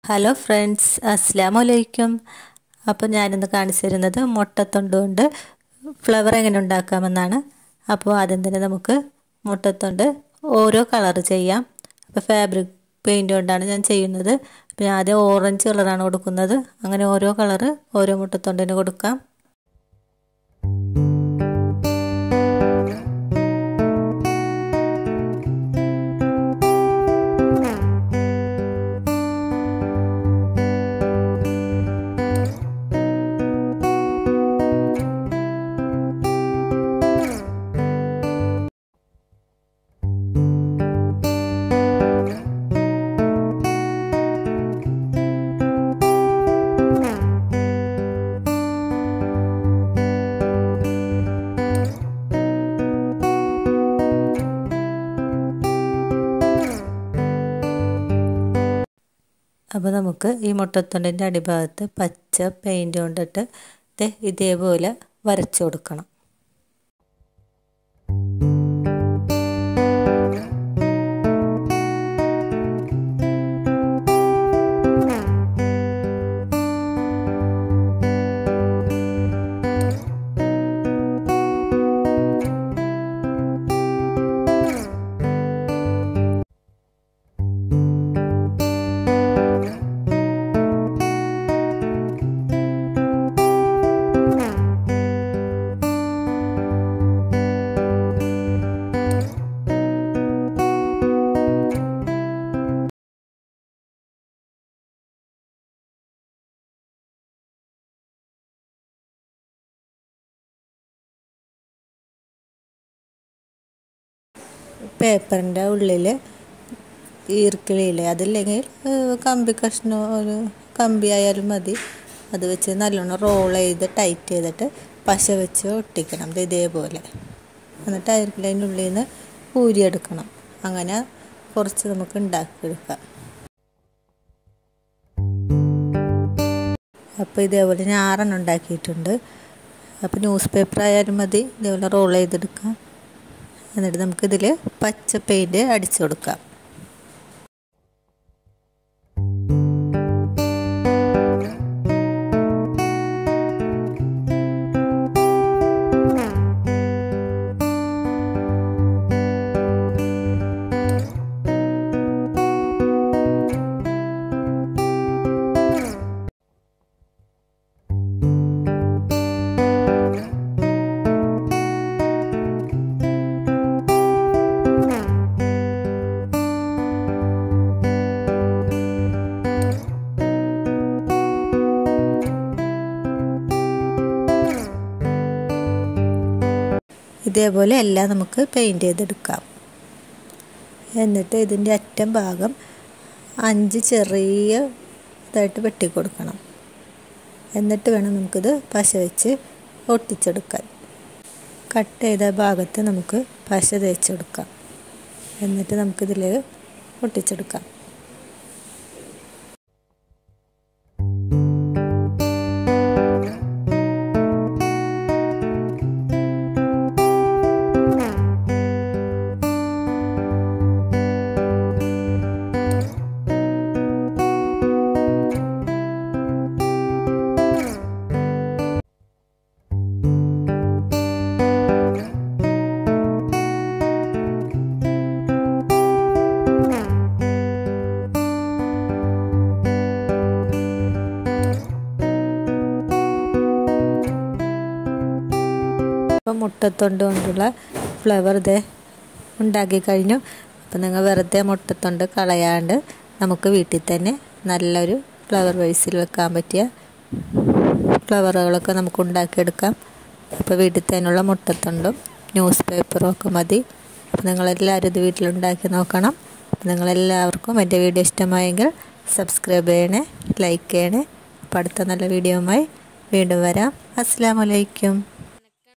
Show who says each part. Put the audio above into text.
Speaker 1: hello friends അസ്സാം വലൈക്കും അപ്പോൾ ഞാനിന്ന് കാണിച്ചു തരുന്നത് മുട്ടത്തൊണ്ട് കൊണ്ട് ഫ്ലവർ എങ്ങനെ ഉണ്ടാക്കാമെന്നാണ് അപ്പോൾ ആദ്യം തന്നെ നമുക്ക് മുട്ടത്തൊണ്ട് ഓരോ കളർ ചെയ്യാം അപ്പോൾ ഫാബ്രിക് പെയിൻറ് കൊണ്ടാണ് ഞാൻ ചെയ്യുന്നത് അപ്പോൾ ഞാൻ ആദ്യം ഓറഞ്ച് കളറാണ് കൊടുക്കുന്നത് അങ്ങനെ ഓരോ കളറ് ഓരോ മുട്ടത്തൊണ്ടിന് കൊടുക്കാം അപ്പോൾ നമുക്ക് ഈ മുട്ടത്തൊണ്ടിൻ്റെ അടിഭാഗത്ത് പച്ച പെയിൻറ് കൊണ്ടിട്ട് ഇതേപോലെ വരച്ചു കൊടുക്കണം പേപ്പറിൻ്റെ ഉള്ളിൽ ഈർക്കിളിയില്ലേ അതില്ലെങ്കിൽ കമ്പി കഷ്ണം ഒരു കമ്പി ആയാലും മതി അത് വെച്ച് നല്ലോണം റോൾ ചെയ്ത് ടൈറ്റ് ചെയ്തിട്ട് പശ വെച്ച് ഒട്ടിക്കണം ഇതേപോലെ എന്നിട്ട് ഈർക്കിളി അതിൻ്റെ ഉള്ളിൽ നിന്ന് ഊരിയെടുക്കണം അങ്ങനെ കുറച്ച് നമുക്ക് ഉണ്ടാക്കിയെടുക്കാം അപ്പോൾ ഇതേപോലെ ഞാൻ ആറെണ്ണം ഉണ്ടാക്കിയിട്ടുണ്ട് അപ്പോൾ ന്യൂസ് പേപ്പർ ആയാലും മതി ഇതേപോലെ റോൾ ചെയ്തെടുക്കാം എന്നിട്ട് നമുക്കിതിൽ പച്ച പെയിൻറ്റ് അടിച്ചു കൊടുക്കാം ഇതേപോലെ എല്ലാം നമുക്ക് പെയിൻറ്റ് ചെയ്തെടുക്കാം എന്നിട്ട് ഇതിൻ്റെ അറ്റം ഭാഗം അഞ്ച് ചെറിയ ഇതായിട്ട് വെട്ടി കൊടുക്കണം എന്നിട്ട് വേണം നമുക്കിത് പശ വെച്ച് ഒട്ടിച്ചെടുക്കാൻ കട്ട് ചെയ്ത ഭാഗത്ത് നമുക്ക് പശ തേച്ചെടുക്കാം എന്നിട്ട് നമുക്കിതിൽ ഒട്ടിച്ചെടുക്കാം അപ്പോൾ മുട്ടത്തൊണ്ട് കൊണ്ടുള്ള ഫ്ലവർ ഇതേ ഉണ്ടാക്കി കഴിഞ്ഞു അപ്പോൾ നിങ്ങൾ വെറുതെ മുട്ടത്തൊണ്ട് കളയാണ്ട് നമുക്ക് വീട്ടിൽ തന്നെ നല്ലൊരു ഫ്ലവർ വൈസിൽ വെക്കാൻ പറ്റിയ ഫ്ലവറുകളൊക്കെ നമുക്ക് ഉണ്ടാക്കിയെടുക്കാം അപ്പോൾ വീട്ടിൽ തന്നെയുള്ള മുട്ടത്തൊണ്ടും ന്യൂസ് പേപ്പറും ഒക്കെ മതി അപ്പോൾ നിങ്ങളെല്ലാവരും ഇത് വീട്ടിലുണ്ടാക്കി നോക്കണം അപ്പോൾ നിങ്ങളെല്ലാവർക്കും എൻ്റെ വീഡിയോ ഇഷ്ടമായെങ്കിൽ സബ്സ്ക്രൈബ് ചെയ്യണേ ലൈക്ക് ചെയ്യണേ അപ്പോൾ അടുത്ത നല്ല വീഡിയോയുമായി വീണ്ടും വരാം അസ്സാം വലൈക്കും